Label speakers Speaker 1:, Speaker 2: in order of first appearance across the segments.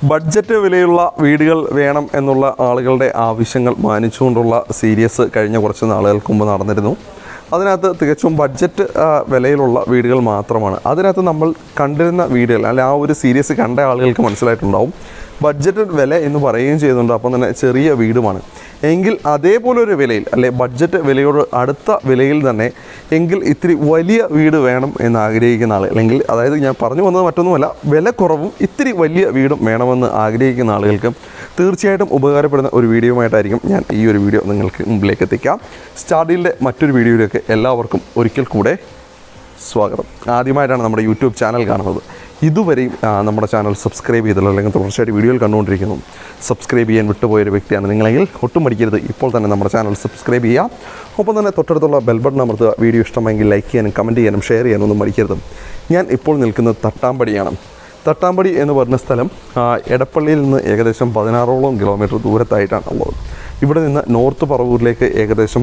Speaker 1: budget വിലയുള്ള വീടുകൾ വേണം എന്നുള്ള ആളുകളുടെ ആവശ്യങ്ങൾ മാനിച്ചുകൊണ്ടുള്ള സീരീസ് കഴിഞ്ഞ കുറച്ച് നാളുകൾക്ക് മുമ്പ് നടന്നിരുന്നു അതിനകത്ത് തികച്ചും ബഡ്ജറ്റ് ആ, വിലയിലുള്ള വീടുകൾ മാത്രമാണ് അതിനകത്ത് നമ്മൾ കണ്ടിരുന്ന വീടുകൾ അല്ലെ ആ ഒരു സീരീസ് കണ്ട ആളുകൾക്ക് മനസ്സിലായിട്ടുണ്ടാവും ബഡ്ജറ്റ് വില എന്ന് പറയുകയും ചെയ്യുന്നുണ്ട് അപ്പം തന്നെ ചെറിയ വീടുമാണ് എങ്കിൽ അതേപോലെ ഒരു വിലയിൽ അല്ലെ ബഡ്ജറ്റ് വിലയോട് അടുത്ത വിലയിൽ തന്നെ എങ്കിൽ ഇത്തിരി വലിയ വീട് വേണം എന്ന് ആഗ്രഹിക്കുന്ന ആൾ അല്ലെങ്കിൽ അതായത് ഞാൻ പറഞ്ഞു വന്നത് മറ്റൊന്നുമല്ല വില കുറവും ഇത്തിരി വലിയ വീടും വേണമെന്ന് ആഗ്രഹിക്കുന്ന ആളുകൾക്ക് തീർച്ചയായിട്ടും ഉപകാരപ്പെടുന്ന ഒരു വീഡിയോയുമായിട്ടായിരിക്കും ഞാൻ ഈ ഒരു വീഡിയോ നിങ്ങൾക്ക് മുമ്പിലേക്ക് എത്തിക്കാം സ്റ്റാർഡിൻ്റെ മറ്റൊരു വീഡിയോയിലേക്ക് എല്ലാവർക്കും ഒരിക്കൽ കൂടെ സ്വാഗതം ആദ്യമായിട്ടാണ് നമ്മുടെ യൂട്യൂബ് ചാനൽ കാണുന്നത് ഇതുവരെയും ആ, നമ്മുടെ ചാനൽ സബ്സ്ക്രൈബ് ചെയ്തില്ല അല്ലെങ്കിൽ തുടർച്ചയായിട്ട് വീഡിയോയിൽ കണ്ടുകൊണ്ടിരിക്കുന്നു സബ്സ്ക്രൈബ് ചെയ്യാൻ വിട്ടുപോയൊരു വ്യക്തിയാണ് നിങ്ങളെങ്കിൽ ഒട്ടും മടിക്കരുത് ഇപ്പോൾ തന്നെ നമ്മുടെ ചാനൽ സബ്സ്ക്രൈബ് ചെയ്യാം ഒപ്പം തന്നെ തൊട്ടടുത്തുള്ള ബെൽ ബട്ടൺ അമർത്തുക വീഡിയോ ഇഷ്ടമെങ്കിൽ ലൈക്ക് ചെയ്യാനും കമൻറ്റ് ചെയ്യാനും ഷെയർ ചെയ്യാനും ഒന്നും മടിക്കരുത് ഞാൻ ഇപ്പോൾ നിൽക്കുന്നത് തട്ടാമ്പടിയാണ് തട്ടാമ്പടി എന്ന് പറഞ്ഞ സ്ഥലം ആ, എടപ്പള്ളിയിൽ നിന്ന് ഏകദേശം പതിനാറോളം കിലോമീറ്റർ ദൂരത്തായിട്ടാണ് ഉള്ളത് ഇവിടെ നിന്ന് നോർത്ത് പറവൂരിലേക്ക് ഏകദേശം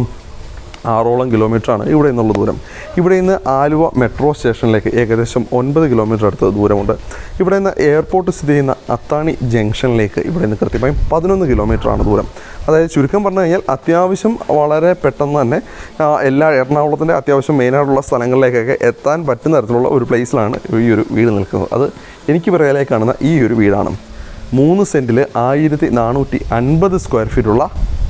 Speaker 1: ആറോളം കിലോമീറ്ററാണ് ഇവിടെ നിന്നുള്ള ദൂരം ഇവിടെ നിന്ന് ആലുവ മെട്രോ സ്റ്റേഷനിലേക്ക് ഏകദേശം ഒൻപത് കിലോമീറ്റർ അടുത്ത് ദൂരമുണ്ട് ഇവിടെ നിന്ന് എയർപോർട്ട് സ്ഥിതി ചെയ്യുന്ന അത്താണി ജംഗ്ഷനിലേക്ക് ഇവിടെ നിന്ന് കൃത്യമായും പതിനൊന്ന് കിലോമീറ്ററാണ് ദൂരം അതായത് ചുരുക്കം പറഞ്ഞു കഴിഞ്ഞാൽ അത്യാവശ്യം വളരെ പെട്ടെന്ന് തന്നെ ആ, എല്ലാ എറണാകുളത്തിൻ്റെ അത്യാവശ്യം മെയിനായിട്ടുള്ള സ്ഥലങ്ങളിലേക്കൊക്കെ എത്താൻ പറ്റുന്ന തരത്തിലുള്ള ഒരു പ്ലേസിലാണ് ഈ ഒരു വീട് നിൽക്കുന്നത് അത് എനിക്ക് പറയാനായി കാണുന്ന ഈ ഒരു വീടാണ് മൂന്ന് സെൻറ്റിൽ ആയിരത്തി നാനൂറ്റി അൻപത് സ്ക്വയർ ഫീറ്റുള്ള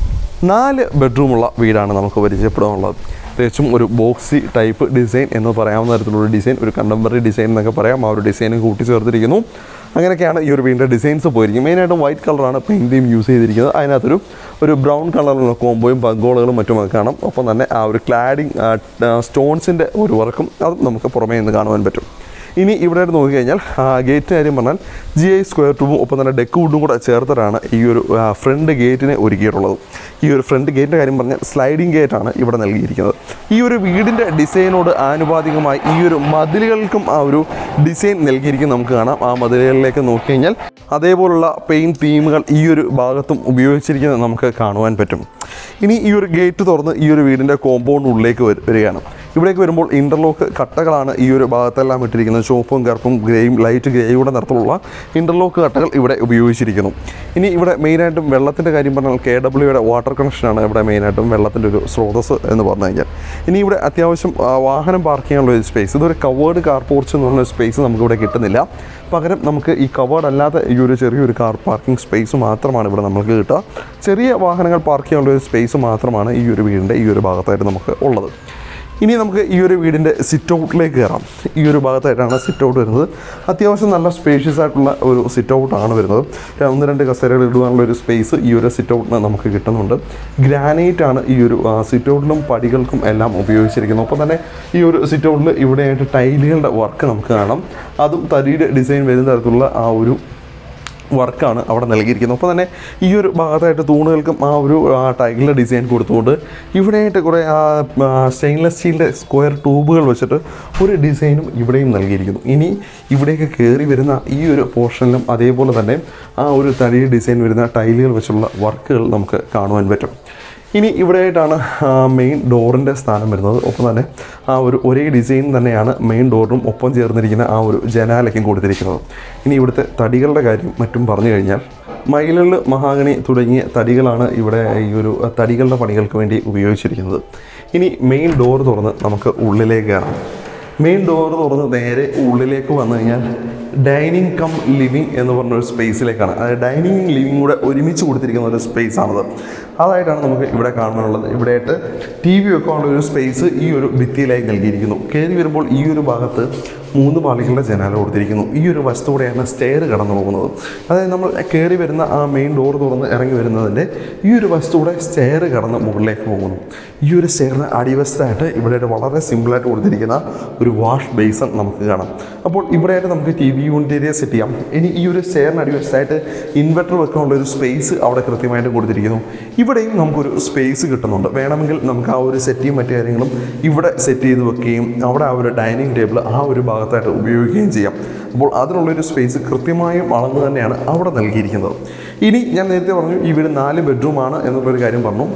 Speaker 1: നാല് ബെഡ്റൂമുള്ള വീടാണ് നമുക്ക് പരിചയപ്പെടാനുള്ളത് തികച്ചും ഒരു ബോക്സി ടൈപ്പ് ഡിസൈൻ എന്ന് പറയാവുന്ന തരത്തിലുള്ള ഡിസൈൻ ഒരു കണ്ടംപററി ഡിസൈൻ എന്നൊക്കെ പറയാം ആ ഒരു ഡിസൈനും കൂട്ടിച്ചേർത്തിരിക്കുന്നു അങ്ങനെയൊക്കെയാണ് ഈ ഒരു വീടിൻ്റെ ഡിസൈൻസ് പോയിരിക്കും മെയിനായിട്ടും വൈറ്റ് കളറാണ് പെയിൻറ്റിയും യൂസ് ചെയ്തിരിക്കുന്നത് അതിനകത്തൊരു ഒരു ബ്രൗൺ കളറിലുള്ള കോമ്പോയും പഗോളുകളും മറ്റുമൊക്കെ കാണാം ഒപ്പം തന്നെ ആ ഒരു ക്ലാഡിങ് സ്റ്റോൺസിൻ്റെ ഒരു വർക്കും അതും നമുക്ക് പുറമേ നിന്ന് കാണുവാൻ പറ്റും ഇനി ഇവിടെ ആയിട്ട് നോക്കിക്കഴിഞ്ഞാൽ ഗേറ്റ് കാര്യം പറഞ്ഞാൽ ജി ഐ സ്ക്വയർ ട്യൂബും ഒപ്പം തന്നെ ഡെക്ക് വുഡും കൂടെ ചേർത്തിട്ടാണ് ഈ ഒരു ഫ്രണ്ട് ഗേറ്റിനെ ഒരുക്കിയിട്ടുള്ളത് ഈ ഒരു ഫ്രണ്ട് ഗേറ്റിൻ്റെ കാര്യം പറഞ്ഞാൽ സ്ലൈഡിംഗ് ഗേറ്റാണ് ഇവിടെ നൽകിയിരിക്കുന്നത് ഈ ഒരു വീടിൻ്റെ ഡിസൈനോട് ആനുപാതികമായി ഈ ഒരു മതിലുകൾക്കും ആ ഒരു ഡിസൈൻ നൽകിയിരിക്കുന്നത് നമുക്ക് കാണാം ആ മതിലുകളിലേക്ക് നോക്കിക്കഴിഞ്ഞാൽ അതേപോലുള്ള പെയിൻറ്റ് തീമുകൾ ഈ ഒരു ഭാഗത്തും ഉപയോഗിച്ചിരിക്കുന്നത് നമുക്ക് കാണുവാൻ പറ്റും ഇനി ഈ ഒരു ഗേറ്റ് തുറന്ന് ഈ ഒരു വീടിൻ്റെ കോമ്പൗണ്ട് ഉള്ളിലേക്ക് വരു- വരികയാണ് ഇവിടേക്ക് വരുമ്പോൾ ഇൻ്റർലോക്ക് കട്ടകളാണ് ഈ ഒരു ഭാഗത്തെല്ലാം ഇട്ടിരിക്കുന്നത് ചുവപ്പും കറുപ്പും ഗ്രേയും ലൈറ്റ് ഗ്രേയുടെ നിറത്തിലുള്ള ഇൻ്റർലോക്ക് കട്ടകൾ ഇവിടെ ഉപയോഗിച്ചിരിക്കുന്നു ഇനി ഇവിടെ മെയിനായിട്ടും വെള്ളത്തിൻ്റെ കാര്യം പറഞ്ഞാൽ കെ ഡബ്ല്യുയുടെ വാട്ടർ കണക്ഷനാണ് ഇവിടെ മെയിനായിട്ടും വെള്ളത്തിൻ്റെ ഒരു സ്രോതസ് എന്ന് പറഞ്ഞു കഴിഞ്ഞാൽ ഇനി ഇവിടെ അത്യാവശ്യം ആ, വാഹനം പാർക്ക് ചെയ്യാനുള്ള ഒരു സ്പേസ് ഇതൊരു കവേർഡ് കാർ പോർച്ച് എന്ന് പറഞ്ഞ സ്പേസ് നമുക്കിവിടെ കിട്ടുന്നില്ല പകരം നമുക്ക് ഈ കവേർഡ് അല്ലാത്ത ഈ ഒരു ചെറിയൊരു കാർ പാർക്കിംഗ് സ്പേസ് മാത്രമാണ് ഇവിടെ നമുക്ക് കിട്ടുക ചെറിയ വാഹനങ്ങൾ പാർക്ക് ചെയ്യാനുള്ള ഒരു സ്പേസ് മാത്രമാണ് ഈ ഒരു വീടിൻ്റെ ഈ ഒരു ഭാഗത്തായിട്ട് നമുക്ക് ഉള്ളത് ഇനി നമുക്ക് ഈ ഒരു വീടിൻ്റെ സിറ്റ് ഔട്ടിലേക്ക് കയറാം ഈ ഒരു ഭാഗത്തായിട്ടാണ് സിറ്റ് ഔട്ട് വരുന്നത് അത്യാവശ്യം നല്ല സ്പേഷ്യസ് ആയിട്ടുള്ള ഒരു സിറ്റ് ഔട്ടാണ് വരുന്നത് ഒന്ന് രണ്ട് കസേരകൾ ഇടുവാനുള്ള ഒരു സ്പേസ് ഈ ഒരു സിറ്റ് ഔട്ടിന് നമുക്ക് കിട്ടുന്നുണ്ട് ഗ്രാനൈറ്റ് ആണ് ഈ ഒരു സിറ്റ് ഔട്ടിലും പടികൾക്കും എല്ലാം ഉപയോഗിച്ചിരിക്കുന്നത് ഒപ്പം തന്നെ ഈ ഒരു സിറ്റ് ഔട്ടിൽ ഇവിടെയായിട്ട് ടൈലുകളുടെ വർക്ക് നമുക്ക് കാണാം അതും തരിയുടെ ഡിസൈൻ വരുന്ന തരത്തിലുള്ള ആ ഒരു വർക്കാണ് അവിടെ നൽകിയിരിക്കുന്നത് അപ്പോൾ തന്നെ ഈ ഒരു ഭാഗത്തായിട്ട് തൂണുകൾക്കും ആ ഒരു ടൈലിൻ്റെ ഡിസൈൻ കൊടുത്തുകൊണ്ട് ഇവിടെയായിട്ട് കുറേ സ്റ്റെയിൻലെസ് സ്റ്റീലിൻ്റെ സ്ക്വയർ ട്യൂബുകൾ വെച്ചിട്ട് ഒരു ഡിസൈനും ഇവിടെയും നൽകിയിരിക്കുന്നു ഇനി ഇവിടേക്ക് കയറി വരുന്ന ഈ ഒരു പോർഷനിലും അതേപോലെ തന്നെ ആ ഒരു തടി ഡിസൈൻ വരുന്ന ടൈലുകൾ വെച്ചുള്ള വർക്കുകൾ നമുക്ക് കാണുവാൻ പറ്റും ഇനി ഇവിടെയായിട്ടാണ് മെയിൻ ഡോറിൻ്റെ സ്ഥാനം വരുന്നത് ഒപ്പം തന്നെ ആ ഒരു ഒരേ ഡിസൈൻ തന്നെയാണ് മെയിൻ ഡോറിനും ഒപ്പം ചേർന്നിരിക്കുന്ന ആ ഒരു ജനാലയ്ക്കും കൊടുത്തിരിക്കുന്നത് ഇനി ഇവിടുത്തെ തടികളുടെ കാര്യം മറ്റും പറഞ്ഞു കഴിഞ്ഞാൽ മയിലുകൾ മഹാഗണി തുടങ്ങിയ തടികളാണ് ഇവിടെ ഈ ഒരു തടികളുടെ പണികൾക്ക് വേണ്ടി ഉപയോഗിച്ചിരിക്കുന്നത് ഇനി മെയിൻ ഡോർ തുറന്ന് നമുക്ക് ഉള്ളിലേക്ക് കയറാം മെയിൻ ഡോർ തുറന്ന് നേരെ ഉള്ളിലേക്ക് വന്നു കഴിഞ്ഞാൽ ഡൈനിങ് കം ലിവിങ് എന്ന് പറഞ്ഞ ഒരു സ്പേസിലേക്കാണ് അതായത് ഡൈനിങ് ലിവിങ് കൂടെ ഒരുമിച്ച് കൊടുത്തിരിക്കുന്ന ഒരു സ്പേസ് ആണത് അതായിട്ടാണ് നമുക്ക് ഇവിടെ കാണാനുള്ളത് ഇവിടെയായിട്ട് ടി വി വെക്കാനുള്ള ഒരു സ്പേസ് ഈ ഒരു ഭിത്തിയിലായി നൽകിയിരിക്കുന്നു കയറി വരുമ്പോൾ ഈ ഒരു ഭാഗത്ത് മൂന്ന് പാളികളുടെ ജനാല കൊടുത്തിരിക്കുന്നു ഈ ഒരു വശത്തൂടെയാണ് സ്റ്റെയർ കടന്നു പോകുന്നത് അതായത് നമ്മൾ കയറി വരുന്ന ആ മെയിൻ ഡോർ തുറന്ന് ഇറങ്ങി വരുന്നതിൻ്റെ ഈ ഒരു വശത്തൂടെ സ്റ്റെയർ കടന്ന് മുകളിലേക്ക് പോകുന്നു ഈ ഒരു സ്റ്റെയറിന് അടിവശത്തായിട്ട് ഇവിടെ വളരെ സിമ്പിളായിട്ട് കൊടുത്തിരിക്കുന്ന ഒരു വാഷ് ബേസൺ നമുക്ക് കാണാം അപ്പോൾ ഇവിടെയായിട്ട് നമുക്ക് ടി വി യൂണിറ്റേരിയ സെറ്റ് ചെയ്യാം ഇനി ഈ ഒരു സ്റ്റെയറിന് അടിവശത്തായിട്ട് ഇൻവെർട്ടർ വെക്കാനുള്ള ഒരു സ്പേസ് അവിടെ കൃത്യമായിട്ട് കൊടുത്തിരിക്കുന്നു ഇവിടെയും നമുക്കൊരു സ്പേസ് കിട്ടുന്നുണ്ട് വേണമെങ്കിൽ നമുക്ക് ആ ഒരു സെറ്റിയും മറ്റു കാര്യങ്ങളും ഇവിടെ സെറ്റ് ചെയ്ത് വെക്കുകയും അവിടെ ആ ഒരു ഡൈനിങ് ടേബിൾ ആ ഒരു ഭാഗത്തായിട്ട് ഉപയോഗിക്കുകയും ചെയ്യാം അപ്പോൾ അതിനുള്ളൊരു സ്പേസ് കൃത്യമായും അളന്ന് തന്നെയാണ് അവിടെ നൽകിയിരിക്കുന്നത് ഇനി ഞാൻ നേരത്തെ പറഞ്ഞു ഈ വീട് നാല് ബെഡ്റൂമാണ് എന്നുള്ളൊരു കാര്യം പറഞ്ഞു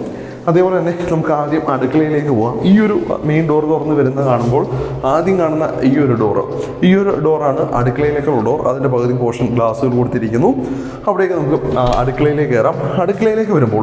Speaker 1: അതേപോലെ തന്നെ നമുക്ക് ആദ്യം അടുക്കളയിലേക്ക് പോവാം ഈ ഒരു മെയിൻ ഡോർ തുറന്ന് വരുന്ന കാണുമ്പോൾ ആദ്യം കാണുന്ന ഈ ഒരു ഡോറ് ഈ ഒരു ഡോറാണ് അടുക്കളയിലേക്കുള്ള ഡോർ അതിൻ്റെ പകുതി പോർഷൻ ഗ്ലാസ്സുകൾ കൊടുത്തിരിക്കുന്നു അവിടേക്ക് നമുക്ക് ആ, അടുക്കളയിലേക്ക് കയറാം അടുക്കളയിലേക്ക് വരുമ്പോൾ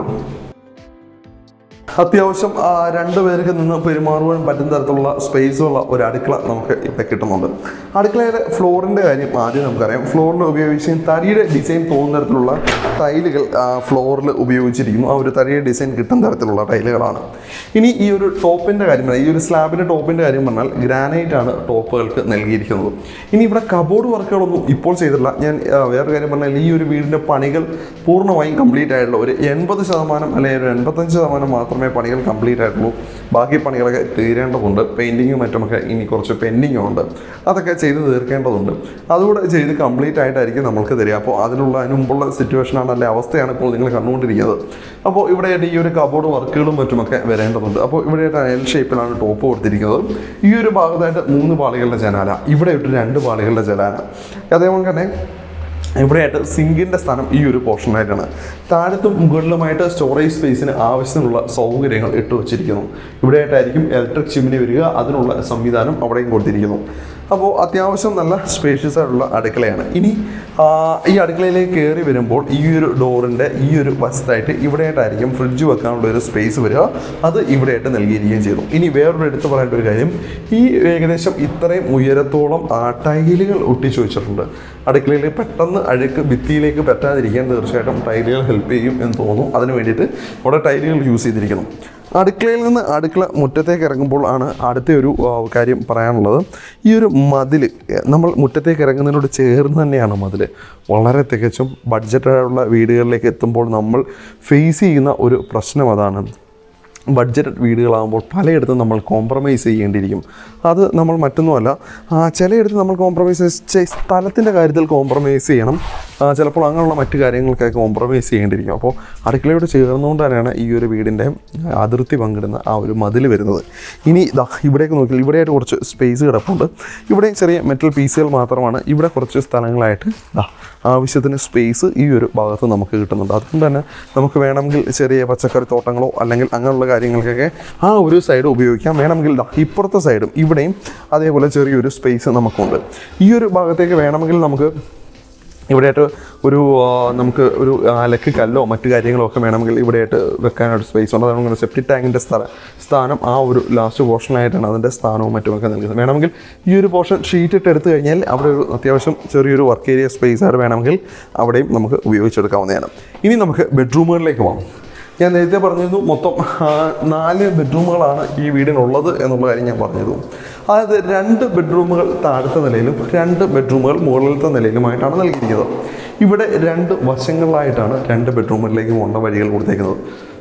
Speaker 1: അത്യാവശ്യം ആ, രണ്ട് പേർക്ക് നിന്ന് പെരുമാറുവാൻ പറ്റുന്ന തരത്തിലുള്ള സ്പേസുള്ള ഒരു അടുക്കള നമുക്ക് ഇപ്പം കിട്ടുന്നുണ്ട് അടുക്കളയുടെ ഫ്ലോറിൻ്റെ കാര്യം ആദ്യം നമുക്കറിയാം ഫ്ലോറിൽ ഉപയോഗിച്ച് തടിയുടെ ഡിസൈൻ തോന്നുന്ന തരത്തിലുള്ള ടൈലുകൾ ഫ്ലോറിൽ ഉപയോഗിച്ചിരിക്കുന്നു ആ ഒരു തടിയുടെ ഡിസൈൻ കിട്ടുന്ന തരത്തിലുള്ള ടൈലുകളാണ് ഇനി ഈ ഒരു ടോപ്പിൻ്റെ കാര്യം പറഞ്ഞാൽ ഈ ഒരു സ്ലാബിൻ്റെ ടോപ്പിൻ്റെ കാര്യം പറഞ്ഞാൽ ഗ്രാനൈറ്റ് ആണ് ടോപ്പുകൾക്ക് നൽകിയിരിക്കുന്നത് ഇനി ഇവിടെ കബോർഡ് വർക്കുകളൊന്നും ഇപ്പോൾ ചെയ്തിട്ടില്ല ഞാൻ ആ, വേറൊരു കാര്യം പറഞ്ഞാൽ ഈ ഒരു വീടിൻ്റെ പണികൾ പൂർണ്ണമായും കംപ്ലീറ്റ് ആയിട്ടുള്ള ഒരു എൺപത് ശതമാനം അല്ലെങ്കിൽ ഒരു എൺപത്തഞ്ച് ശതമാനം മാത്രമേ പണികൾ കംപ്ലീറ്റ് ആയിട്ടുള്ളൂ ബാക്കി പണികളൊക്കെ തീരേണ്ടതുണ്ട് പെയിൻറ്റിങ്ങും മറ്റുമൊക്കെ ഇനി കുറച്ച് പെൻഡിങ്ങും ഉണ്ട് അതൊക്കെ ചെയ്ത് തീർക്കേണ്ടതുണ്ട് അതുകൂടെ ചെയ്ത് കംപ്ലീറ്റ് ആയിട്ടായിരിക്കും നമ്മൾക്ക് തരിക അപ്പോൾ അതിനുള്ള അതിന് മുമ്പുള്ള സിറ്റുവേഷനാണ് അല്ലെ അവസ്ഥയാണ് ഇപ്പോൾ നിങ്ങൾ കണ്ടുകൊണ്ടിരിക്കുന്നത് അപ്പോൾ ഇവിടെയായിട്ട് ഈ ഒരു കബോർഡ് വർക്കുകളും മറ്റുമൊക്കെ വരേണ്ടതുണ്ട് അപ്പോൾ ഇവിടെയായിട്ട് എൽ ഷേപ്പിലാണ് ടോപ്പ് കൊടുത്തിരിക്കുന്നത് ഈ ഒരു ഭാഗത്തായിട്ട് മൂന്ന് പാളികളുടെ ജനാല ഇവിടെ ഇട്ട് രണ്ട് പാളികളുടെ ജനാല അതേപോലെ തന്നെ ഇവിടെയായിട്ട് സിങ്കിൻ്റെ സ്ഥാനം ഈ ഒരു പോർഷനായിട്ടാണ് താഴത്തും മുകളിലുമായിട്ട് സ്റ്റോറേജ് സ്പേസിന് ആവശ്യത്തിനുള്ള സൗകര്യങ്ങൾ ഇട്ട് വച്ചിരിക്കുന്നു ഇവിടെയായിട്ടായിരിക്കും ഇലക്ട്രിക് ചിമ്മിനി വരിക അതിനുള്ള സംവിധാനം അവിടെയും കൊടുത്തിരിക്കുന്നു അപ്പോൾ അത്യാവശ്യം നല്ല സ്പേഷ്യസ് ആയിട്ടുള്ള അടുക്കളയാണ് ഇനി ആ, ഈ അടുക്കളയിലേക്ക് കയറി വരുമ്പോൾ ഈ ഒരു ഡോറിൻ്റെ ഈ ഒരു വശത്തായിട്ട് ഇവിടെയായിട്ടായിരിക്കും ഫ്രിഡ്ജ് വെക്കാനുള്ള ഒരു സ്പേസ് വരിക അത് ഇവിടെയായിട്ട് നൽകിയിരിക്കുകയും ചെയ്തു ഇനി വേറൊരു എടുത്തു പറയേണ്ട ഒരു കാര്യം ഈ ഏകദേശം ഇത്രയും ഉയരത്തോളം ആ ടൈലുകൾ ഒട്ടിച്ചു വെച്ചിട്ടുണ്ട് അടുക്കളയിൽ പെട്ടെന്ന് അഴുക്ക് ഭിത്തിയിലേക്ക് പറ്റാതിരിക്കാൻ തീർച്ചയായിട്ടും ടൈലുകൾ ഹെൽപ്പ് ചെയ്യും എന്ന് തോന്നുന്നു അതിന് വേണ്ടിയിട്ട് അവിടെ ടൈലുകൾ യൂസ് ചെയ്തിരിക്കുന്നു അടുക്കളയിൽ നിന്ന് അടുക്കള മുറ്റത്തേക്ക് ഇറങ്ങുമ്പോൾ ആണ് അടുത്ത ഒരു ആ, കാര്യം പറയാനുള്ളത് ഈ ഒരു മതിൽ നമ്മൾ മുറ്റത്തേക്ക് ഇറങ്ങുന്നതിനോട് ചേർന്ന് തന്നെയാണ് മതിൽ വളരെ തികച്ചും ബഡ്ജറ്റായുള്ള വീടുകളിലേക്ക് എത്തുമ്പോൾ നമ്മൾ ഫേസ് ചെയ്യുന്ന ഒരു പ്രശ്നം അതാണ് ബഡ്ജറ്റ് വീടുകളാകുമ്പോൾ പലയിടത്തും നമ്മൾ കോംപ്രമൈസ് ചെയ്യേണ്ടിയിരിക്കും അത് നമ്മൾ മറ്റൊന്നുമല്ല ആ, ചിലയിടത്ത് നമ്മൾ കോംപ്രമൈസ് സ്ഥലത്തിൻ്റെ കാര്യത്തിൽ കോംപ്രമൈസ് ചെയ്യണം ആ, ചിലപ്പോൾ അങ്ങനെയുള്ള മറ്റു കാര്യങ്ങൾക്കൊക്കെ കോംപ്രമൈസ് ചെയ്യേണ്ടിയിരിക്കും അപ്പോൾ അടുക്കളയോട് ചേർന്നുകൊണ്ട് തന്നെയാണ് ഈ ഒരു വീടിൻ്റെ അതിർത്തി പങ്കിടുന്ന ആ ഒരു മതിൽ വരുന്നത് ഇനി ഇതാ ഇവിടേക്ക് നോക്കിയാൽ ഇവിടെയായിട്ട് കുറച്ച് സ്പേസ് കിടപ്പുണ്ട് ഇവിടെ ചെറിയ മെറ്റൽ പീസുകൾ മാത്രമാണ് ഇവിടെ കുറച്ച് സ്ഥലങ്ങളായിട്ട് ദാ ആവശ്യത്തിന് സ്പേസ് ഈ ഒരു ഭാഗത്ത് നമുക്ക് കിട്ടുന്നുണ്ട് അതുകൊണ്ട് തന്നെ നമുക്ക് വേണമെങ്കിൽ ചെറിയ പച്ചക്കറി തോട്ടങ്ങളോ അല്ലെങ്കിൽ അങ്ങനെയുള്ള കാര്യങ്ങൾക്കൊക്കെ ആ ഒരു സൈഡ് ഉപയോഗിക്കാം വേണമെങ്കിൽ ദാ ഇപ്പുറത്തെ സൈഡും ഇവിടെയും അതേപോലെ ചെറിയൊരു സ്പേസ് നമുക്കുണ്ട് ഈ ഒരു ഭാഗത്തേക്ക് വേണമെങ്കിൽ നമുക്ക് ഇവിടെയായിട്ട് ഒരു ആ, നമുക്ക് ഒരു അലക്ക് കല്ലോ മറ്റു കാര്യങ്ങളോ ഒക്കെ വേണമെങ്കിൽ ഇവിടെയായിട്ട് വെക്കാനായിട്ട് സ്പേസ് ഉണ്ട് അതുകൊണ്ട് സെപ്റ്റിക് ടാങ്കിൻ്റെ സ്ഥല സ്ഥാനം ആ ഒരു ലാസ്റ്റ് പോർഷനായിട്ടാണ് അതിൻ്റെ സ്ഥാനവും മറ്റുമൊക്കെ നൽകുന്നത് വേണമെങ്കിൽ ഈ ഒരു പോർഷൻ ഷീറ്റ് ഇട്ട് എടുത്തു കഴിഞ്ഞാൽ അവിടെ ഒരു അത്യാവശ്യം ചെറിയൊരു വർക്ക് ഏരിയ സ്പേസ് ആയിട്ട് വേണമെങ്കിൽ അവിടെയും നമുക്ക് ഉപയോഗിച്ചെടുക്കാവുന്നതാണ് ഇനി നമുക്ക് ബെഡ്റൂമുകളിലേക്ക് പോകാം ഞാൻ നേരത്തെ പറഞ്ഞിരുന്നു മൊത്തം ആ, നാല് ബെഡ്റൂമുകളാണ് ഈ വീടിനുള്ളത് എന്നുള്ള കാര്യം ഞാൻ പറഞ്ഞിരുന്നു അതായത് രണ്ട് ബെഡ്റൂമുകൾ താഴത്തെ നിലയിലും രണ്ട് ബെഡ്റൂമുകൾ മുകളിലത്തെ നിലയിലുമായിട്ടാണ് നൽകിയിരിക്കുന്നത് ഇവിടെ രണ്ട് വശങ്ങളിലായിട്ടാണ് രണ്ട് ബെഡ്റൂമുകളിലേക്ക് പോകേണ്ട വഴികൾ കൊടുത്തേക്കുന്നത്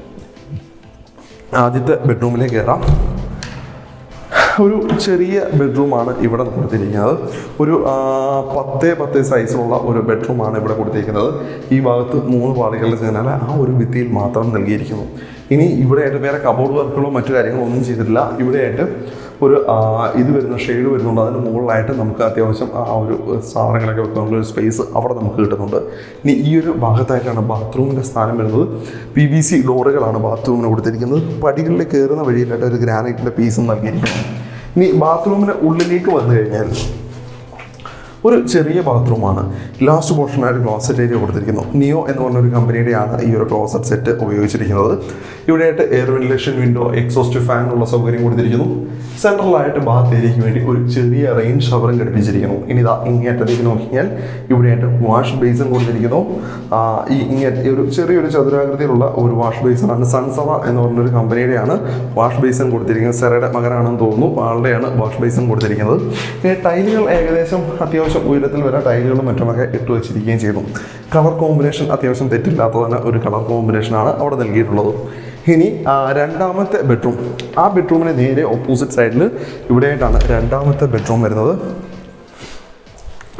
Speaker 1: ആദ്യത്തെ ബെഡ്റൂമിലേക്ക് കയറാം ഒരു ചെറിയ ബെഡ്റൂമാണ് ഇവിടെ കൊടുത്തിരിക്കുന്നത് ഒരു ആ, പത്തേ പത്ത് സൈസിലുള്ള ഒരു ബെഡ്റൂമാണ് ഇവിടെ കൊടുത്തിരിക്കുന്നത് ഈ ഭാഗത്ത് മൂന്ന് പാളികളുടെ ജനാല ആ ഒരു ഭിത്തിയിൽ മാത്രം നൽകിയിരിക്കുന്നു ഇനി ഇവിടെയായിട്ട് വേറെ കബോർഡ് വർക്കുകളോ മറ്റു കാര്യങ്ങളോ ഒന്നും ചെയ്തിട്ടില്ല ഇവിടെയായിട്ട് ഒരു ആ, ഇത് വരുന്ന ഷെയ്ഡ് വരുന്നുണ്ട് അതിന് മുകളിലായിട്ട് നമുക്ക് അത്യാവശ്യം ആ ഒരു സാധനങ്ങളൊക്കെ വെക്കാനുള്ള ഒരു സ്പേസ് അവിടെ നമുക്ക് കിട്ടുന്നുണ്ട് ഇനി ഈ ഒരു ഭാഗത്തായിട്ടാണ് ബാത്റൂമിൻ്റെ സ്ഥാനം വരുന്നത് പി വി സി ഡോറുകളാണ് ബാത്റൂമിന് കൊടുത്തിരിക്കുന്നത് പടികളിൽ കയറുന്ന വഴിയിലായിട്ട് ഒരു ഗ്രാനൈറ്റിൻ്റെ പീസും നൽകിയിരിക്കുന്നു ഇനി ബാത്റൂമിന് ഉള്ളിലേക്ക് വന്നു കഴിഞ്ഞാൽ ഒരു ചെറിയ ബാത്റൂമാണ് ലാസ്റ്റ് പോർഷനായിട്ട് ക്ലോസറ്റ് ഏരിയ കൊടുത്തിരിക്കുന്നു നിയോ എന്ന് പറഞ്ഞ ഒരു കമ്പനിയുടെയാണ് ഈ ഒരു ക്ലോസറ്റ് സെറ്റ് ഉപയോഗിച്ചിരിക്കുന്നത് ഇവിടെയായിട്ട് air ventilation window exhaust fan ഉള്ള സൗകര്യം കൊടുത്തിരിക്കുന്നു സെൻട്രലായിട്ട് ബാത്ത് ഏരിയയ്ക്ക് വേണ്ടി ഒരു ചെറിയ റെയിൻ ഷവറും ഘടിപ്പിച്ചിരിക്കുന്നു ഇനി ഇതാ ഇങ്ങേറ്റത്തേക്ക് നോക്കിയാൽ ഇവിടെയായിട്ട് വാഷ് ബേസിൻ കൊടുത്തിരിക്കുന്നു ആ, ഈ ഇങ്ങേ ഈ ഒരു ചെറിയൊരു ചതുരാകൃതിയിലുള്ള ഒരു വാഷ് ബേസിനാണ് സൺസവ എന്ന് പറഞ്ഞൊരു കമ്പനിയുടെയാണ് വാഷ് ബേസിൻ കൊടുത്തിരിക്കുന്നത് സെറയുടെ മകനാണെന്ന് തോന്നുന്നു ആളുടെയാണ് വാഷ് ബേസിൻ കൊടുത്തിരിക്കുന്നത് ഈ ടൈലുകൾ ഏകദേശം അത്യാവശ്യം ഉയരത്തിൽ വരെ ടൈലുകളും മറ്റുമൊക്കെ ഇട്ട് വെച്ചിരിക്കുകയും ചെയ്തു കളർ കോമ്പിനേഷൻ അത്യാവശ്യം തെറ്റില്ലാത്തതിന് ഒരു കളർ കോമ്പിനേഷനാണ് അവിടെ നൽകിയിട്ടുള്ളത് ഇനി ആ, രണ്ടാമത്തെ ബെഡ്റൂം ആ ബെഡ്റൂമിന് നേരെ ഓപ്പോസിറ്റ് സൈഡിൽ ഇവിടെയായിട്ടാണ് രണ്ടാമത്തെ ബെഡ്റൂം വരുന്നത്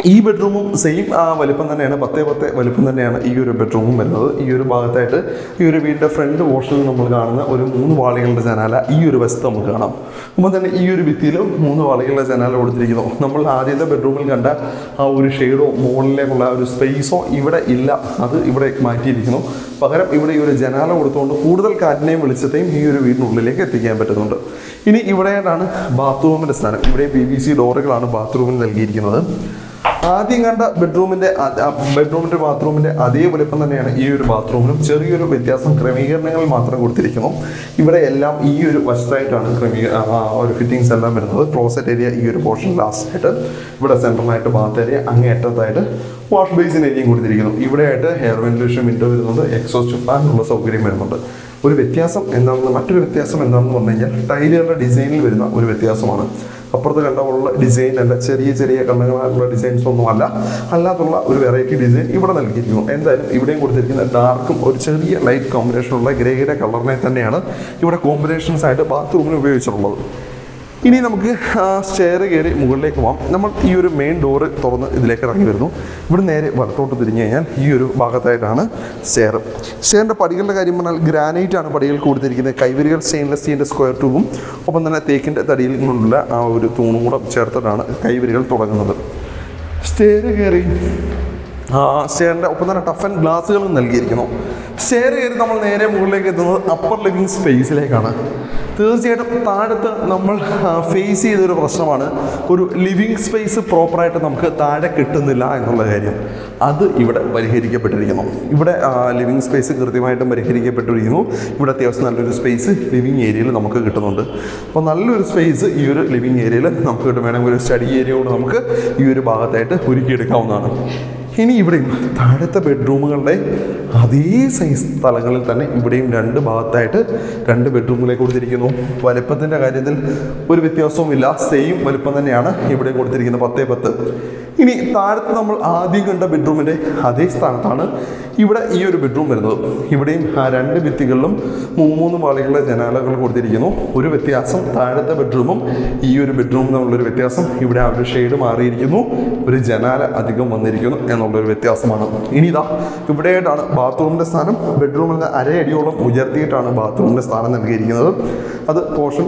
Speaker 1: ഈ ബെഡ്റൂമും സെയിം ആ വലിപ്പം തന്നെയാണ് പത്തേ പത്തേ വലിപ്പം തന്നെയാണ് ഈ ഒരു ബെഡ്റൂമും വരുന്നത് ഈ ഒരു ഭാഗത്തായിട്ട് ഈ ഒരു വീടിൻ്റെ ഫ്രണ്ട് പോർഷനിൽ നമ്മൾ കാണുന്ന ഒരു മൂന്ന് വാളികളുടെ ജനാല ഈ ഒരു വശത്ത് നമുക്ക് കാണാം അപ്പോൾ തന്നെ ഈ ഒരു ഭിത്തിയിലും മൂന്ന് വാളികളുടെ ജനാല കൊടുത്തിരിക്കുന്നു നമ്മൾ ആദ്യത്തെ ബെഡ്റൂമിൽ കണ്ട ആ ഒരു ഷെയ്ഡോ മുകളിലേക്കുള്ള ഒരു സ്പേസോ ഇവിടെ ഇല്ല അത് ഇവിടെ മാറ്റിയിരിക്കുന്നു പകരം ഇവിടെ ഈ ഒരു ജനാല കൊടുത്തുകൊണ്ട് കൂടുതൽ കാറ്റിനെയും വെളിച്ചത്തെയും ഈ ഒരു വീടിനുള്ളിലേക്ക് എത്തിക്കാൻ പറ്റുന്നുണ്ട് ഇനി ഇവിടെയാണ് ബാത്റൂമിൻ്റെ സ്ഥാനം ഇവിടെ പി വി സി ഡോറുകളാണ് ബാത്റൂമിൽ നൽകിയിരിക്കുന്നത് ആദ്യം കണ്ട ബെഡ്റൂമിന്റെ ബെഡ്റൂമിന്റെ ബാത്റൂമിന്റെ അതേ വലിപ്പം തന്നെയാണ് ഈ ഒരു ബാത്റൂമിനും ചെറിയൊരു വ്യത്യാസം ക്രമീകരണങ്ങൾ മാത്രം കൊടുത്തിരിക്കുന്നു ഇവിടെ എല്ലാം ഈ ഒരു വശത്തായിട്ടാണ് ക്രമീക ആ, ആ, ഒരു ഫിറ്റിങ്സ് എല്ലാം വരുന്നത് ക്ലോസറ്റ് ഏരിയ ഈ ഒരു പോർഷൻ ലാസ്റ്റ് ആയിട്ട് ഇവിടെ സെൻട്രലായിട്ട് ബാത്ത് ഏരിയ അങ്ങേയറ്റത്തായിട്ട് വാഷ് ബേസിൻ ഏരിയയും കൊടുത്തിരിക്കുന്നു ഇവിടെയായിട്ട് ഹെയർ വെന്റിലേഷൻ വിൻഡോ വരുന്നുണ്ട് എക്സോസ്റ്റ് ഫാൻ ഉള്ള സൗകര്യം വരുന്നുണ്ട് ഒരു വ്യത്യാസം എന്താണെന്ന് മറ്റൊരു വ്യത്യാസം എന്താണെന്ന് പറഞ്ഞു കഴിഞ്ഞാൽ ടൈലുകളുടെ ഡിസൈനിൽ വരുന്ന ഒരു വ്യത്യാസമാണ് അപ്പുറത്ത് കണ്ടുള്ള ഡിസൈൻ അല്ല ചെറിയ ചെറിയ കണ്ണുകളായിട്ടുള്ള ഡിസൈൻസ് ഒന്നും അല്ല അല്ലാത്തുള്ള ഒരു വെറൈറ്റി ഡിസൈൻ ഇവിടെ നൽകിയിരിക്കുന്നു എന്തായാലും ഇവിടെയും കൊടുത്തിരിക്കുന്ന ഡാർക്കും ഒരു ചെറിയ ലൈറ്റ് കോമ്പിനേഷനുള്ള ഗ്രേയുടെ കളറിനെ തന്നെയാണ് ഇവിടെ കോമ്പിനേഷൻസ് ആയിട്ട് ബാത്റൂമിൽ ഉപയോഗിച്ചിട്ടുള്ളത് ഇനി നമുക്ക് സ്റ്റെയർ കയറി മുകളിലേക്ക് പോകാം നമ്മൾ ഈ ഒരു മെയിൻ ഡോറ് തുറന്ന് ഇതിലേക്ക് ഇറങ്ങി വരുന്നു ഇവിടെ നേരെ വലത്തോട്ട് തിരിഞ്ഞു കഴിഞ്ഞാൽ ഈ ഒരു ഭാഗത്തായിട്ടാണ് സ്റ്റെയർ സ്റ്റെയറിൻ്റെ പടികളുടെ കാര്യം പറഞ്ഞാൽ ഗ്രാനൈറ്റ് ആണ് പടികൾ കൊടുത്തിരിക്കുന്നത് കൈവരികൾ സ്റ്റെയിൻലെസ് സ്റ്റീലിൻ്റെ സ്ക്വയർ ട്യൂബും ഒപ്പം തന്നെ തേക്കിൻ്റെ തടിയിൽ നിന്നുള്ള ആ ഒരു തൂണും കൂടെ ചേർത്തിട്ടാണ് കൈവരികൾ തുടങ്ങുന്നത് സ്റ്റെയർ കയറി ആ സ്റ്റെയറിൻ്റെ ഒപ്പം തന്നെ ടഫ് ആൻഡ് ഗ്ലാസുകളും നൽകിയിരിക്കുന്നു സ്റ്റെയർ കയറി നമ്മൾ നേരെ മുകളിലേക്ക് എത്തുന്നത് അപ്പർ ലിവിങ് സ്പേസിലേക്കാണ് തീർച്ചയായിട്ടും താഴത്ത് നമ്മൾ ഫേസ് ചെയ്തൊരു പ്രശ്നമാണ് ഒരു ലിവിങ് സ്പേസ് പ്രോപ്പറായിട്ട് നമുക്ക് താഴെ കിട്ടുന്നില്ല എന്നുള്ള കാര്യം അത് ഇവിടെ പരിഹരിക്കപ്പെട്ടിരിക്കുന്നു ഇവിടെ ലിവിങ് സ്പേസ് കൃത്യമായിട്ടും പരിഹരിക്കപ്പെട്ടിരിക്കുന്നു ഇവിടെ അത്യാവശ്യം നല്ലൊരു സ്പേസ് ലിവിങ് ഏരിയയിൽ നമുക്ക് കിട്ടുന്നുണ്ട് അപ്പോൾ നല്ലൊരു സ്പേസ് ഈ ഒരു ലിവിങ് ഏരിയയിൽ നമുക്ക് കിട്ടും വേണമെങ്കിൽ ഒരു സ്റ്റഡി ഏരിയ കൊണ്ട് നമുക്ക് ഈ ഒരു ഭാഗത്തായിട്ട് ഒരുക്കിയെടുക്കാവുന്നതാണ് ഇനി ഇവിടെയും താഴത്തെ ബെഡ്റൂമുകളുടെ അതേ സൈസ് സ്ഥലങ്ങളിൽ തന്നെ ഇവിടെയും രണ്ട് ഭാഗത്തായിട്ട് രണ്ട് ബെഡ്റൂമുകളെ കൊടുത്തിരിക്കുന്നു വലുപ്പത്തിൻ്റെ കാര്യത്തിൽ ഒരു വ്യത്യാസവുമില്ല സെയിം വലുപ്പം തന്നെയാണ് ഇവിടെ കൊടുത്തിരിക്കുന്നത് പത്തേ പത്ത് ഇനി താഴത്ത് നമ്മൾ ആദ്യം കണ്ട ബെഡ്റൂമിൻ്റെ അതേ സ്ഥാനത്താണ് ഇവിടെ ഈ ഒരു ബെഡ്റൂം വരുന്നത് ഇവിടെയും ആ രണ്ട് ഭിത്തികളിലും മൂന്ന് പാളികളുടെ ജനാലകൾ കൊടുത്തിരിക്കുന്നു ഒരു വ്യത്യാസം താഴത്തെ ബെഡ്റൂമും ഈ ഒരു ബെഡ്റൂമും തമ്മിലുള്ളൊരു വ്യത്യാസം ഇവിടെ ആ ഒരു ഷെയ്ഡ് മാറിയിരിക്കുന്നു ഒരു ജനാല അധികം വന്നിരിക്കുന്നു എന്നുള്ളൊരു വ്യത്യാസമാണ് ഇനി ഇതാ ഇവിടെയായിട്ടാണ് ബാത്റൂമിൻ്റെ സ്ഥാനം ബെഡ്റൂമിൽ നിന്ന് അരയടിയോളം ഉയർത്തിയിട്ടാണ് ബാത്റൂമിൻ്റെ സ്ഥാനം നൽകിയിരിക്കുന്നത് അത് പോർഷൻ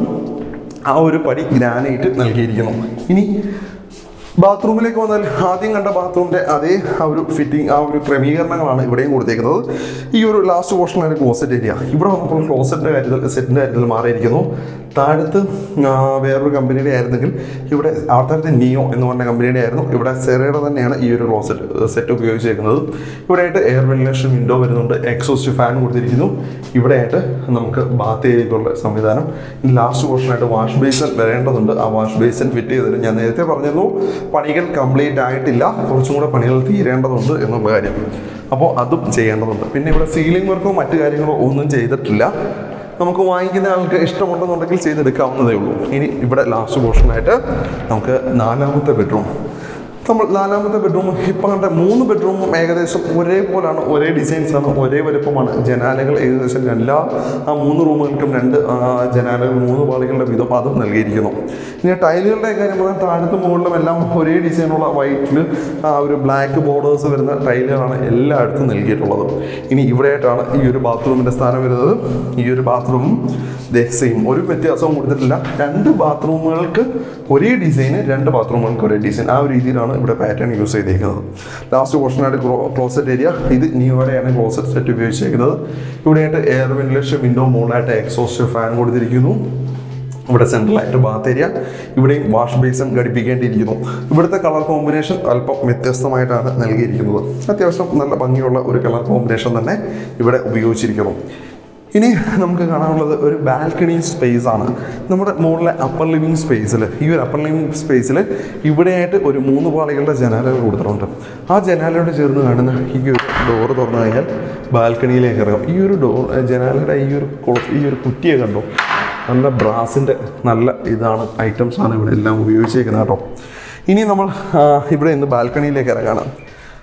Speaker 1: ആ ഒരു പടി ഗ്രാനൈറ്റ് നൽകിയിരിക്കുന്നു ഇനി ബാത്റൂമിലേക്ക് വന്നാൽ ആദ്യം കണ്ട ബാത്റൂമിൻ്റെ അതേ ആ ഒരു ഫിറ്റിംഗ് ആ ഒരു ക്രമീകരണങ്ങളാണ് ഇവിടെയും കൊടുത്തേക്കുന്നത് ഈ ഒരു ലാസ്റ്റ് പോർഷനാണ് ക്ലോസറ്റ് ഏരിയ ഇവിടെ വന്നപ്പോൾ ക്ലോസറ്റിൻ്റെ കാര്യത്തിൽ സെറ്റിൻ്റെ കാര്യത്തിൽ മാറിയിരിക്കുന്നു താഴത്ത് ആ, വേറൊരു കമ്പനിയുടെ ആയിരുന്നെങ്കിൽ ഇവിടെ ആൾക്കാരത്തെ നിയോ എന്ന് പറഞ്ഞ കമ്പനിയുടെ ആയിരുന്നു ഇവിടെ സെറയുടെ തന്നെയാണ് ഈ ഒരു ക്ലോസറ്റ് സെറ്റ് ഉപയോഗിച്ചേക്കുന്നത് ഇവിടെയായിട്ട് എയർ വെന്റിലേഷൻ വിൻഡോ വരുന്നുണ്ട് എക്സോസ്റ്റ് ഫാൻ കൊടുത്തിരിക്കുന്നു ഇവിടെയായിട്ട് നമുക്ക് ബാത്ത് ഏരിയയ്ക്കുള്ള സംവിധാനം ലാസ്റ്റ് പോർഷനായിട്ട് വാഷ് ബേസൻ വരേണ്ടതുണ്ട് ആ വാഷ് ബേസൻ ഫിറ്റ് ചെയ്തതിന് ഞാൻ നേരത്തെ പറഞ്ഞിരുന്നു പണികൾ കംപ്ലീറ്റ് ആയിട്ടില്ല കുറച്ചും കൂടെ പണികൾ തീരേണ്ടതുണ്ട് എന്നുള്ള കാര്യം അപ്പോൾ അതും ചെയ്യേണ്ടതുണ്ട് പിന്നെ ഇവിടെ സീലിംഗ് വർക്കോ മറ്റു കാര്യങ്ങളോ ഒന്നും ചെയ്തിട്ടില്ല നമുക്ക് വാങ്ങിക്കുന്ന ആൾക്ക് ഇഷ്ടമുണ്ടെന്നുണ്ടെങ്കിൽ ചെയ്തെടുക്കാവുന്നതേ ഉള്ളൂ ഇനി ഇവിടെ ലാസ്റ്റ് പോർഷനായിട്ട് നമുക്ക് നാലാമത്തെ ബെഡ്റൂം നമ്മൾ നാലാമത്തെ ബെഡ്റൂം ഇപ്പം കണ്ട മൂന്ന് ബെഡ്റൂമും ഏകദേശം ഒരേപോലാണ് ഒരേ ഡിസൈൻസ് ആണ് ഒരേ വലുപ്പമാണ് ജനാലകൾ ഏകദേശം എല്ലാ ആ മൂന്ന് റൂമുകൾക്കും രണ്ട് ആ, ജനാലകൾ മൂന്ന് പാളികളുടെ വിധം അതും നൽകിയിരിക്കുന്നു ഇനി ടൈലുകളുടെ കാര്യം പറഞ്ഞാൽ താഴത്തും മുകളിലും എല്ലാം ഒരേ ഡിസൈനുള്ള വൈറ്റിൽ ആ ഒരു ബ്ലാക്ക് ബോർഡേഴ്സ് വരുന്ന ടൈലുകളാണ് എല്ലായിടത്തും നൽകിയിട്ടുള്ളത് ഇനി ഇവിടെയായിട്ടാണ് ഈ ഒരു ബാത്റൂമിൻ്റെ സ്ഥാനം വരുന്നത് ഈ ഒരു ബാത്റൂമും സെയിം ഒരു വ്യത്യാസവും കൊടുത്തിട്ടില്ല രണ്ട് ബാത്റൂമുകൾക്ക് ഒരേ ഡിസൈന് രണ്ട് ബാത്റൂമുകൾക്ക് ഒരേ ഡിസൈൻ ആ ഒരു രീതിയിലാണ് ഇവിടെ പാറ്റേൺ യൂസ് ചെയ്തേക്കുന്നത് ലാസ്റ്റ് പോർഷനായിട്ട് ക്ലോസറ്റ് ഏരിയ ഇത് നിയോടെയാണ് ക്ലോസറ്റ് സെറ്റ് ഉപയോഗിച്ചേക്കുന്നത് ഇവിടെയായിട്ട് എയർ വെന്റിലേഷൻ വിൻഡോ മുകളിലായിട്ട് എക്സോസ്റ്റ് ഫാൻ കൊടുത്തിരിക്കുന്നു ഇവിടെ സെൻട്രലായിട്ട് ബാത്ത് ഏരിയ ഇവിടെയും വാഷ് ബേസിൻ ഘടിപ്പിക്കേണ്ടിയിരിക്കുന്നു ഇവിടുത്തെ കളർ കോമ്പിനേഷൻ അല്പം വ്യത്യസ്തമായിട്ടാണ് നൽകിയിരിക്കുന്നത് അത്യാവശ്യം നല്ല ഭംഗിയുള്ള ഒരു കളർ കോമ്പിനേഷൻ തന്നെ ഇവിടെ ഉപയോഗിച്ചിരിക്കുന്നു ഇനി നമുക്ക് കാണാനുള്ളത് ഒരു ബാൽക്കണി സ്പേസ് ആണ് നമ്മുടെ മുകളിലെ അപ്പർ ലിവിങ് സ്പേസിൽ ഈ ഒരു അപ്പർ ലിവിങ് സ്പേസിൽ ഇവിടെയായിട്ട് ഒരു മൂന്ന് പാളികളുടെ ജനാലകൾ കൊടുത്തിട്ടുണ്ട് ആ ജനാലയോട് ചേർന്ന് കാണുന്ന ഈ ഒരു ഡോറ് തുറന്നു കഴിഞ്ഞാൽ ബാൽക്കണിയിലേക്ക് ഇറങ്ങാം ഈ ഒരു ഡോർ ജനാലയുടെ ഈ ഒരു കുള- ഈ ഒരു കുറ്റിയെ കണ്ടോ നല്ല ബ്രാസിൻ്റെ നല്ല ഇതാണ് ഐറ്റംസ് ആണ് ഇവിടെ എല്ലാം ഉപയോഗിച്ചേക്കുന്നത് കേട്ടോ ഇനി നമ്മൾ ആ, ഇവിടെ ഇന്ന് ബാൽക്കണിയിലേക്ക് ഇറങ്ങാണ്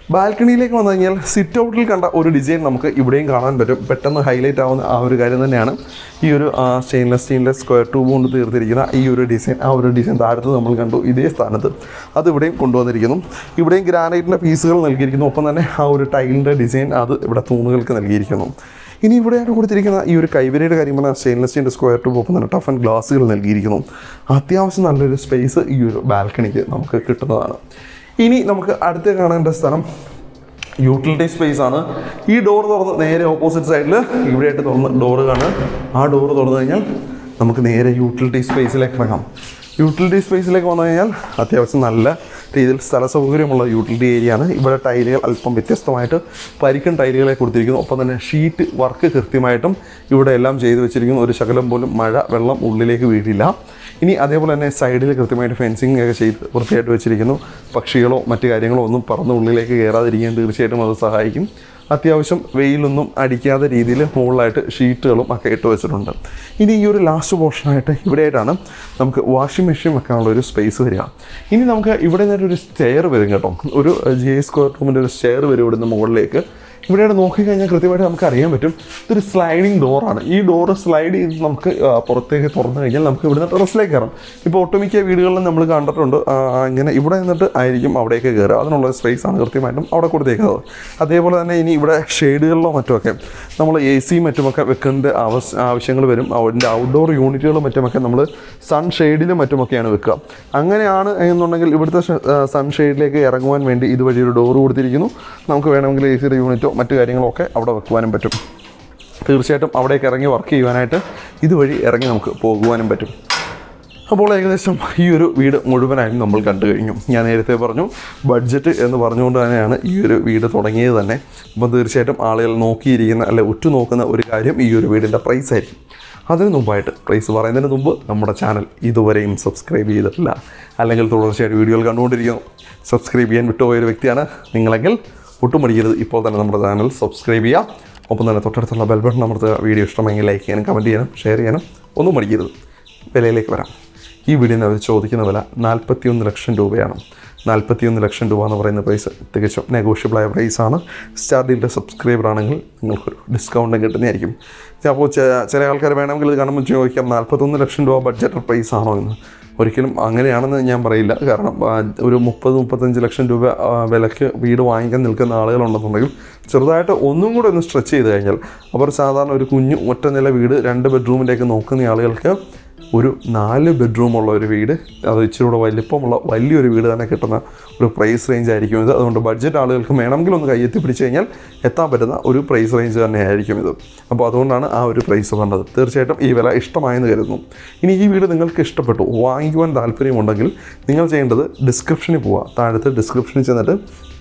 Speaker 1: ബാൽക്കണിയിലേക്ക് വന്നു കഴിഞ്ഞാൽ സിറ്റ് ഔട്ടിൽ കണ്ട ഒരു ഡിസൈൻ നമുക്ക് ഇവിടെയും കാണാൻ പറ്റും പെട്ടെന്ന് ഹൈലൈറ്റ് ആവുന്ന ആ ഒരു കാര്യം തന്നെയാണ് ഈ ഒരു സ്റ്റെയിൻലെസ് സ്റ്റീലിൻ്റെ സ്ക്വയർ ട്യൂബ് കൊണ്ട് തീർത്തിരിക്കുന്ന ഈ ഒരു ഡിസൈൻ ആ ഒരു ഡിസൈൻ താഴത്ത് നമ്മൾ കണ്ടു ഇതേ സ്ഥാനത്ത് അത് ഇവിടെയും കൊണ്ടുവന്നിരിക്കുന്നു ഇവിടെയും ഗ്രാനൈറ്റിൻ്റെ പീസുകൾ നൽകിയിരിക്കുന്നു ഒപ്പം തന്നെ ആ ഒരു ടൈലിൻ്റെ ഡിസൈൻ അത് ഇവിടെ തൂണുകൾക്ക് നൽകിയിരിക്കുന്നു ഇനി ഇവിടെയാണ് കൊടുത്തിരിക്കുന്ന ഈ ഒരു കൈവരിയുടെ കാര്യം പറഞ്ഞാൽ സ്റ്റെയിൻലെസ് സ്റ്റീലിൻ്റെ സ്ക്വയർ ട്യൂബ് ഒപ്പം തന്നെ ടഫ് ആൻഡ് ഗ്ലാസുകൾ നൽകിയിരിക്കുന്നു അത്യാവശ്യം നല്ലൊരു സ്പേസ് ഈ ഒരു ബാൽക്കണിക്ക് നമുക്ക് കിട്ടുന്നതാണ് ഇനി നമുക്ക് അടുത്ത് കാണേണ്ട സ്ഥലം യൂട്ടിലിറ്റി സ്പേസ് ആണ് ഈ ഡോർ തുറന്ന് നേരെ ഓപ്പോസിറ്റ് സൈഡിൽ ഇവിടെയായിട്ട് തുറന്ന് ഡോറ് കാണുക ആ ഡോറ് തുറന്നു കഴിഞ്ഞാൽ നമുക്ക് നേരെ യൂട്ടിലിറ്റി സ്പേസിലേക്ക് ഇറങ്ങാം യൂട്ടിലിറ്റി സ്പേസിലേക്ക് വന്നു കഴിഞ്ഞാൽ അത്യാവശ്യം നല്ല രീതിയിൽ സ്ഥല സൗകര്യമുള്ള യൂട്ടിലിറ്റി ഏരിയ ആണ് ഇവിടെ ടൈലുകൾ അല്പം വ്യത്യസ്തമായിട്ട് പരിക്കൻ ടൈലുകളെ കൊടുത്തിരിക്കുന്നു ഒപ്പം തന്നെ ഷീറ്റ് വർക്ക് കൃത്യമായിട്ടും ഇവിടെ എല്ലാം ചെയ്തു വെച്ചിരിക്കുന്നു ഒരു ശകലം പോലും മഴ വെള്ളം ഉള്ളിലേക്ക് വീഴില്ല ഇനി അതേപോലെ തന്നെ സൈഡിൽ കൃത്യമായിട്ട് ഫെൻസിങ് ഒക്കെ ചെയ്ത് വൃത്തിയായിട്ട് വെച്ചിരിക്കുന്നു പക്ഷികളോ മറ്റു കാര്യങ്ങളോ ഒന്നും പറന്ന് ഉള്ളിലേക്ക് കയറാതിരിക്കാൻ തീർച്ചയായിട്ടും അത് സഹായിക്കും അത്യാവശ്യം വെയിലൊന്നും അടിക്കാത്ത രീതിയിൽ മുകളിലായിട്ട് ഷീറ്റുകളും ഒക്കെ ഇട്ട് വെച്ചിട്ടുണ്ട് ഇനി ഈ ഒരു ലാസ്റ്റ് പോർഷനായിട്ട് ഇവിടെയായിട്ടാണ് നമുക്ക് വാഷിംഗ് മെഷീൻ വെക്കാനുള്ള ഒരു സ്പേസ് വരിക ഇനി നമുക്ക് ഇവിടെ നിന്നൊരു ഒരു സ്റ്റെയർ വരും കേട്ടോ ഒരു ജി സ്ക്വയർ റൂമിൻ്റെ ഒരു സ്റ്റെയർ വരും ഇവിടുന്ന് മുകളിലേക്ക് ഇവിടെയാണ് നോക്കിക്കഴിഞ്ഞാൽ കൃത്യമായിട്ട് നമുക്ക് അറിയാൻ പറ്റും ഇതൊരു സ്ലൈഡിങ് ഡോറാണ് ഈ ഡോറ് സ്ലൈഡ് ചെയ്ത് നമുക്ക് ആ, പുറത്തേക്ക് തുറന്നു കഴിഞ്ഞാൽ നമുക്ക് ഇവിടുന്ന് ടെറസിലേക്ക് കയറാം ഇപ്പോൾ ഒട്ടുമിക്ക വീടുകളിലും നമ്മൾ കണ്ടിട്ടുണ്ട് ആ, ഇങ്ങനെ ഇവിടെ നിന്നിട്ട് ആയിരിക്കും അവിടേക്ക് കയറുക അതിനുള്ള സ്പേസ് ആണ് കൃത്യമായിട്ടും അവിടെ കൊടുത്തേക്കുന്നത് അതേപോലെ തന്നെ ഇനി ഇവിടെ ഷെയ്ഡുകളിലോ മറ്റുമൊക്കെ നമ്മൾ എ സി മറ്റുമൊക്കെ വെക്കേണ്ട ആവശ്യ ആവശ്യങ്ങൾ വരും അതിൻ്റെ ഔട്ട്ഡോർ യൂണിറ്റുകളും മറ്റുമൊക്കെ നമ്മൾ സൺ ഷെയ്ഡിലും മറ്റുമൊക്കെയാണ് വെക്കുക അങ്ങനെയാണ് എന്നുണ്ടെങ്കിൽ ഇവിടുത്തെ സൺ ഷെയ്ഡിലേക്ക് ഇറങ്ങുവാൻ വേണ്ടി ഇതുവഴി ഒരു ഡോർ കൊടുത്തിരിക്കുന്നു നമുക്ക് വേണമെങ്കിൽ എ സിയുടെ യൂണിറ്റോ മറ്റു കാര്യങ്ങളോ ഒക്കെ അവിടെ വെക്കുവാനും പറ്റും തീർച്ചയായിട്ടും അവിടേക്ക് ഇറങ്ങി വർക്ക് ചെയ്യുവാനായിട്ട് ഇതുവഴി ഇറങ്ങി നമുക്ക് പോകുവാനും പറ്റും അപ്പോൾ ഏകദേശം ഈ ഒരു വീട് മുഴുവനായും നമ്മൾ കണ്ടു കഴിഞ്ഞു ഞാൻ നേരത്തെ പറഞ്ഞു ബഡ്ജറ്റ് എന്ന് പറഞ്ഞുകൊണ്ട് തന്നെയാണ് ഈ ഒരു വീട് തുടങ്ങിയത് തന്നെ അപ്പോൾ തീർച്ചയായിട്ടും ആളുകൾ നോക്കിയിരിക്കുന്ന അല്ലെ ഉറ്റുനോക്കുന്ന ഒരു കാര്യം ഈ ഒരു വീടിൻ്റെ പ്രൈസ് ആയിരിക്കും അതിന് മുമ്പായിട്ട് പ്രൈസ് പറയുന്നതിന് മുമ്പ് നമ്മുടെ ചാനൽ ഇതുവരെയും സബ്സ്ക്രൈബ് ചെയ്തിട്ടില്ല അല്ലെങ്കിൽ തുടർച്ചയായിട്ട് വീഡിയോകൾ കണ്ടുകൊണ്ടിരിക്കുന്നു സബ്സ്ക്രൈബ് ചെയ്യാൻ വിട്ടുപോയ ഒരു വ്യക്തിയാണ് നിങ്ങളെങ്കിൽ ഒട്ടും മടിക്കരുത് ഇപ്പോൾ തന്നെ നമ്മുടെ ചാനൽ സബ്സ്ക്രൈബ് ചെയ്യാം ഒപ്പം തന്നെ തൊട്ടടുത്തുള്ള ബെൽ ബട്ടൺ അമർത്തുക വീഡിയോ ഇഷ്ടമെങ്കിൽ ലൈക്ക് ചെയ്യാനും കമൻറ്റ് ചെയ്യാനും ഷെയർ ചെയ്യാനും ഒന്നും മടിക്കരുത് വിലയിലേക്ക് വരാം ഈ വീടിന് അവർ ചോദിക്കുന്ന വില നാൽപ്പത്തിയൊന്ന് ലക്ഷം രൂപയാണ് നാൽപ്പത്തിയൊന്ന് ലക്ഷം രൂപ എന്ന് പറയുന്ന പ്രൈസ് തികച്ചും നെഗോഷ്യബിളായ പ്രൈസാണ് സ്റ്റാർ ഡീലിൻ്റെ സബ്സ്ക്രൈബർ ആണെങ്കിൽ നിങ്ങൾക്കൊരു ഡിസ്കൗണ്ടും കിട്ടുന്നതായിരിക്കും അപ്പോൾ ചെ- ചില ആൾക്കാർ വേണമെങ്കിൽ ഇത് കാണുമ്പോൾ ചോദിക്കാം നാൽപ്പത്തൊന്ന് ലക്ഷം രൂപ ബഡ്ജറ്റ് പ്രൈസ് ആണോ എന്ന് ഒരിക്കലും അങ്ങനെയാണെന്ന് ഞാൻ പറയില്ല കാരണം ആ, ഒരു മുപ്പത് മുപ്പത്തഞ്ച് ലക്ഷം രൂപ ആ, വിലയ്ക്ക് വീട് വാങ്ങിക്കാൻ നിൽക്കുന്ന ആളുകളുണ്ടെന്നുണ്ടെങ്കിൽ ചെറുതായിട്ട് ഒന്നും കൂടെ ഒന്ന് സ്ട്രെച്ച് ചെയ്ത് കഴിഞ്ഞാൽ അവർ സാധാരണ ഒരു കുഞ്ഞു ഒറ്റ നില വീട് രണ്ട് ബെഡ്റൂമിലേക്ക് നോക്കുന്ന ആളുകൾക്ക് ഒരു നാല് ബെഡ്റൂമുള്ള ഒരു വീട് അത് ഇച്ചിരി കൂടെ വലിപ്പമുള്ള വലിയൊരു വീട് തന്നെ കിട്ടുന്ന ഒരു പ്രൈസ് റേഞ്ച് ആയിരിക്കും ഇത് അതുകൊണ്ട് ബഡ്ജറ്റ് ആളുകൾക്ക് വേണമെങ്കിൽ ഒന്ന് കയ്യെത്തി പിടിച്ച് കഴിഞ്ഞാൽ എത്താൻ പറ്റുന്ന ഒരു പ്രൈസ് റേഞ്ച് തന്നെയായിരിക്കും ഇത് അപ്പോൾ അതുകൊണ്ടാണ് ആ ഒരു പ്രൈസ് പറഞ്ഞത് തീർച്ചയായിട്ടും ഈ വില ഇഷ്ടമായെന്ന് കരുതുന്നു ഇനി ഈ വീട് നിങ്ങൾക്ക് ഇഷ്ടപ്പെട്ടു വാങ്ങിക്കുവാൻ താല്പര്യമുണ്ടെങ്കിൽ നിങ്ങൾ ചെയ്യേണ്ടത് ഡിസ്ക്രിപ്ഷനിൽ പോവുക താഴത്ത് ഡിസ്ക്രിപ്ഷനിൽ ചെന്നിട്ട്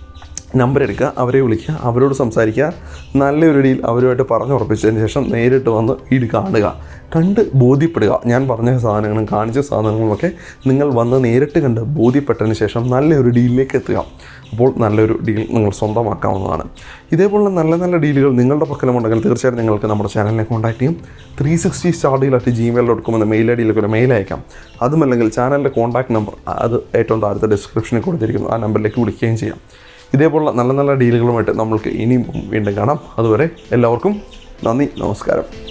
Speaker 1: നമ്പർ എടുക്കുക അവരെ വിളിക്കുക അവരോട് സംസാരിക്കുക നല്ലൊരു ഡീൽ അവരുമായിട്ട് പറഞ്ഞുറപ്പിച്ചതിന് ശേഷം നേരിട്ട് വന്ന് വീട് കാണുക കണ്ട് ബോധ്യപ്പെടുക ഞാൻ പറഞ്ഞ സാധനങ്ങളും കാണിച്ച സാധനങ്ങളുമൊക്കെ നിങ്ങൾ വന്ന് നേരിട്ട് കണ്ട് ബോധ്യപ്പെട്ടതിന് ശേഷം നല്ലൊരു ഡീലിലേക്ക് എത്തുക അപ്പോൾ നല്ലൊരു ഡീൽ നിങ്ങൾ സ്വന്തമാക്കാവുന്നതാണ് ഇതേപോലുള്ള നല്ല നല്ല ഡീലുകൾ നിങ്ങളുടെ പക്കലുമുണ്ടെങ്കിൽ തീർച്ചയായിട്ടും നിങ്ങൾക്ക് നമ്മുടെ ചാനലിനെ കോൺടാക്ട് ചെയ്യും three sixty star deal at Gmail dot com എന്ന മെയിൽ ഐ ഡിയിലേക്ക് ഒരു മെയിൽ അയക്കാം അതുമല്ലെങ്കിൽ ചാനലിൻ്റെ കോൺടാക്ട് നമ്പർ അത് ഏറ്റവും താഴത്തെ ഡിസ്ക്രിപ്ഷനിൽ കൊടുത്തിരിക്കുന്നു ആ നമ്പറിലേക്ക് വിളിക്കുകയും ചെയ്യാം ഇതേപോലുള്ള നല്ല നല്ല ഡീലുകളുമായിട്ട് നമ്മൾക്ക് ഇനിയും വീണ്ടും കാണാം അതുവരെ എല്ലാവർക്കും നന്ദി നമസ്കാരം